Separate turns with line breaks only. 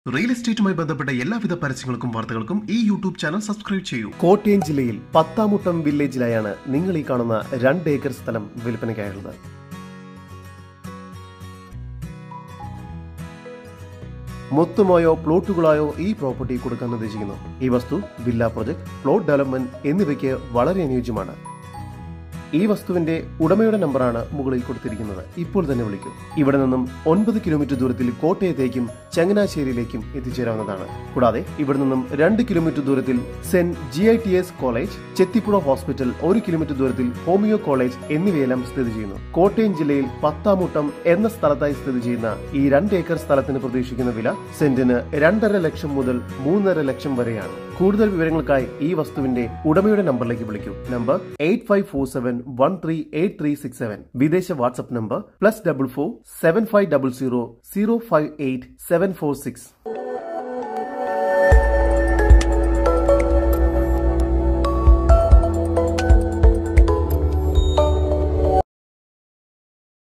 real എസ്റ്റേറ്റുമായി ബന്ധപ്പെട്ട എല്ലാവിധ പരസ്യങ്ങൾക്കും വാർത്തകൾക്കും ഈ യൂട്യൂബ് ചാനൽ സബ്സ്ക്രൈബ് ചെയ്യൂ
കോട്ടയം ജില്ലയിൽ പത്താമുട്ടം വില്ലേജിലായാണ് നിങ്ങൾ ഈ കാണുന്ന രണ്ട് ഏക്കർ സ്ഥലം വിൽപ്പനയ്ക്കായുള്ളത് മൊത്തമായോ പ്ലോട്ടുകളായോ ഈ പ്രോപ്പർട്ടി കൊടുക്കാൻ ഉദ്ദേശിക്കുന്നു ഈ വസ്തു വില്ല പ്രൊജക്ട് പ്ലോട്ട് ഡെവലപ്മെന്റ് എന്നിവയ്ക്ക് വളരെ അനുയോജ്യമാണ് ഈ വസ്തുവിന്റെ ഉടമയുടെ നമ്പറാണ് മുകളിൽ കൊടുത്തിരിക്കുന്നത് ഇപ്പോൾ തന്നെ വിളിക്കൂ ഇവിടെ നിന്നും ഒൻപത് കിലോമീറ്റർ ദൂരത്തിൽ കോട്ടയത്തേക്കും ചങ്ങനാശ്ശേരിയിലേക്കും എത്തിച്ചേരാവുന്നതാണ് കൂടാതെ ഇവിടെ നിന്നും രണ്ട് കിലോമീറ്റർ ദൂരത്തിൽ saint G I T S college Chethipuzha hospital ഒരു കിലോമീറ്റർ ദൂരത്തിൽ ഹോമിയോ കോളേജ് എന്നിവയെല്ലാം സ്ഥിതി ചെയ്യുന്നു കോട്ടയം ജില്ലയിൽ പത്താമുട്ടം എന്ന സ്ഥലത്തായി സ്ഥിതി ചെയ്യുന്ന ഈ രണ്ട് ഏക്കർ സ്ഥലത്തിന് പ്രതീക്ഷിക്കുന്ന വില സെന്റിന് രണ്ടര ലക്ഷം മുതൽ മൂന്നര ലക്ഷം വരെയാണ് കൂടുതൽ വിവരങ്ങൾക്കായി ഈ വസ്തുവിന്റെ ഉടമയുടെ നമ്പറിലേക്ക് വിളിക്കൂ number eight five four seven one three eight three six seven വിദേശ WhatsApp number plus double four seven five double zero zero five eight seven four six